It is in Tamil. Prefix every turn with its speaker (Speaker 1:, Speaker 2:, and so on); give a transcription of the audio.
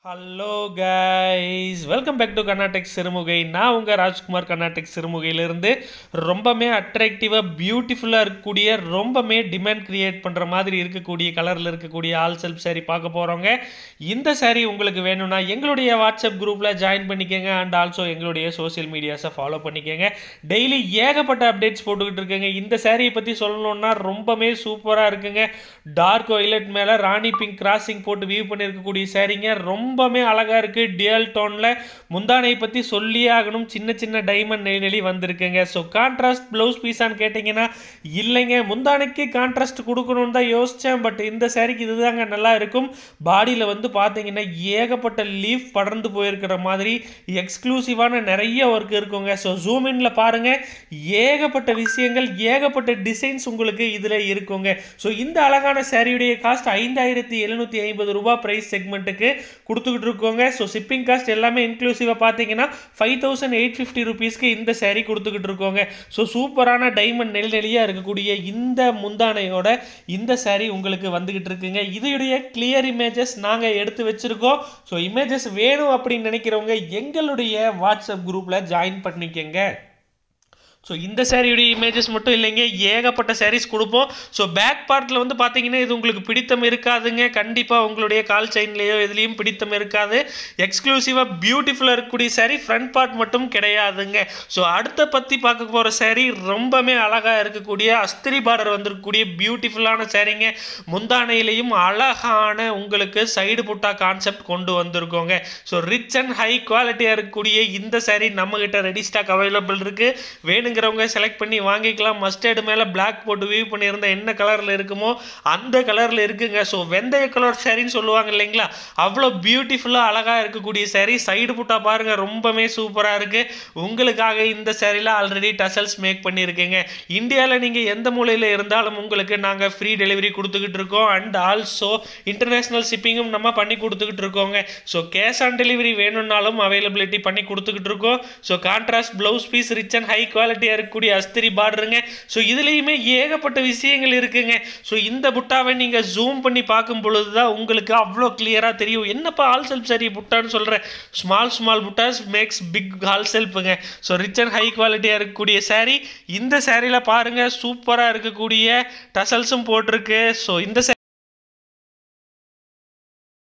Speaker 1: hello guys welcome back to Karnatak Sirumugai நான் உங்கள் ராஜ்குமார் கர்நாடக் சிறுமுகையிலிருந்து ரொம்பமே அட்ராக்டிவாக பியூட்டிஃபுல்லாக இருக்கக்கூடிய ரொம்பமே டிமாண்ட் கிரியேட் பண்ணுற மாதிரி இருக்கக்கூடிய கலரில் இருக்கக்கூடிய ஆல் செல்ஃப் saree பார்க்க போகிறோங்க இந்த saree உங்களுக்கு வேணும்னா எங்களுடைய வாட்ஸ்அப் குரூப்பில் ஜாயின் பண்ணிக்கோங்க அண்ட் ஆல்சோ எங்களுடைய சோஷியல் மீடியாஸை ஃபாலோ பண்ணிக்கோங்க டெய்லி ஏகப்பட்ட அப்டேட்ஸ் போட்டுக்கிட்டு இருக்கேங்க இந்த சாரியை பற்றி சொல்லணும்னா ரொம்பவே சூப்பராக இருக்குங்க டார்க் ஒய்லட் மேலே ராணி பிங்க் கிராசிங் போட்டு வியூ பண்ணியிருக்கக்கூடிய சாரீங்க ரொம்பவே அழகாக இருக்குது டியல் டோனில் முந்தானையை பற்றி சொல்லியே ஆகணும் சின்ன சின்ன டைமண்ட் நெளி நெளி வந்திருக்குங்க ஸோ கான்ட்ராஸ்ட் ப்ளவுஸ் பீஸான்னு கேட்டிங்கன்னா இல்லைங்க முந்தானைக்கு கான்ட்ராஸ்ட் கொடுக்கணும்னு தான் யோசித்தேன் பட் இந்த சாரிக்கு இதுதாங்க நல்லா இருக்கும் பாடியில் வந்து பார்த்தீங்கன்னா ஏகப்பட்ட லீஃப் படர்ந்து போயிருக்கிற மாதிரி எக்ஸ்க்ளூசிவான நிறைய ஒர்க் இருக்குங்க ஸோ ஜூம் இன்ல பாருங்கள் ஏகப்பட்ட விஷயங்கள் ஏகப்பட்ட டிசைன்ஸ் உங்களுக்கு இதில் இருக்குங்க ஸோ இந்த அழகான சாரியுடைய காஸ்ட் ஐந்தாயிரத்தி எழுநூற்றி ஐம்பது ரூபாய் ப்ரைஸ் செக்மெண்ட்டுக்கு கொடுத்துக்கிட்டு இருக்கோங்க ஸோ ஷிப்பிங் காஸ்ட் எல்லாமே இன்க்ளூசிவாக பார்த்தீங்கன்னா ஃபைவ் தௌசண்ட் எயிட் ஃபிஃப்டி ருபீஸ்க்கு இந்த saree கொடுத்துக்கிட்டு இருக்கோங்க ஸோ சூப்பரான டைமண்ட் நெல் நெளியாக இருக்கக்கூடிய இந்த முந்தானையோட இந்த saree உங்களுக்கு வந்துக்கிட்டு இருக்குங்க இதோடைய கிளியர் இமேஜஸ் நாங்கள் எடுத்து வச்சுருக்கோம் ஸோ இமேஜஸ் வேணும் அப்படின்னு நினைக்கிறவங்க எங்களுடைய வாட்ஸ்அப் குரூப்பில் ஜாயின் பண்ணிக்கங்க ஸோ இந்த சாரியுடைய இமேஜஸ் மட்டும் இல்லைங்க ஏகப்பட்ட சாரீஸ் கொடுப்போம் ஸோ பேக் பார்ட்டில் வந்து பார்த்தீங்கன்னா இது உங்களுக்கு பிடித்தம் இருக்காதுங்க கண்டிப்பாக உங்களுடைய கால் செயின்லேயோ எதுலேயும் பிடித்தம் இருக்காது எக்ஸ்க்ளூசிவாக பியூட்டிஃபுல்லாக இருக்கக்கூடிய சாரீ ஃப்ரண்ட் பார்ட் மட்டும் கிடையாதுங்க ஸோ அடுத்த பற்றி பார்க்க போகிற சாரீ ரொம்பவே அழகாக இருக்கக்கூடிய அஸ்திரி பார்டர் வந்திருக்கக்கூடிய பியூட்டிஃபுல்லான சாரீங்க முந்தானையிலையும் அழகான உங்களுக்கு சைடு புட்டா கான்செப்ட் கொண்டு வந்திருக்கோங்க ஸோ ரிச் அண்ட் ஹை குவாலிட்டியாக இருக்கக்கூடிய இந்த சாரீ நம்மகிட்ட ரெடி ஸ்டாக் அவைலபிள் இருக்குது வேணும் வேணுங்கிறவங்க செலக்ட் பண்ணி வாங்கிக்கலாம் மஸ்டர்டு மேலே பிளாக் போட்டு வியூ பண்ணியிருந்த என்ன கலரில் இருக்குமோ அந்த கலரில் இருக்குங்க ஸோ வெந்தய கலர் சாரின்னு சொல்லுவாங்க இல்லைங்களா அவ்வளோ பியூட்டிஃபுல்லாக அழகாக இருக்கக்கூடிய சாரீ சைடு புட்டா பாருங்கள் ரொம்பவே சூப்பராக இருக்குது உங்களுக்காக இந்த சாரியில் ஆல்ரெடி டசல்ஸ் மேக் பண்ணியிருக்கேங்க இந்தியாவில் நீங்கள் எந்த மூலையில் இருந்தாலும் உங்களுக்கு நாங்கள் ஃப்ரீ டெலிவரி கொடுத்துக்கிட்டு இருக்கோம் அண்ட் ஆல்சோ இன்டர்நேஷ்னல் ஷிப்பிங்கும் நம்ம பண்ணி கொடுத்துக்கிட்டு இருக்கோங்க ஸோ கேஷ் ஆன் டெலிவரி வேணும்னாலும் அவைலபிலிட்டி பண்ணி கொடுத்துக்கிட்டு இருக்கோம் so contrast blouse piece rich and high quality குவாலிட்டியாக இருக்கக்கூடிய அஸ்திரி பார்டருங்க ஸோ இதுலேயுமே ஏகப்பட்ட விஷயங்கள் இருக்குங்க ஸோ இந்த புட்டாவை நீங்கள் ஜூம் பண்ணி பார்க்கும் பொழுது தான் உங்களுக்கு அவ்வளோ கிளியராக தெரியும் என்னப்பா ஆல் செல்ஃப் சரி புட்டான்னு சொல்கிறேன் small small buttas max big all செல்ஃபுங்க ஸோ ரிச் அண்ட் ஹை குவாலிட்டியாக இருக்கக்கூடிய சாரீ இந்த சாரியில் பாருங்கள் சூப்பராக இருக்கக்கூடிய டசல்ஸும் போட்டிருக்கு ஸோ இந்த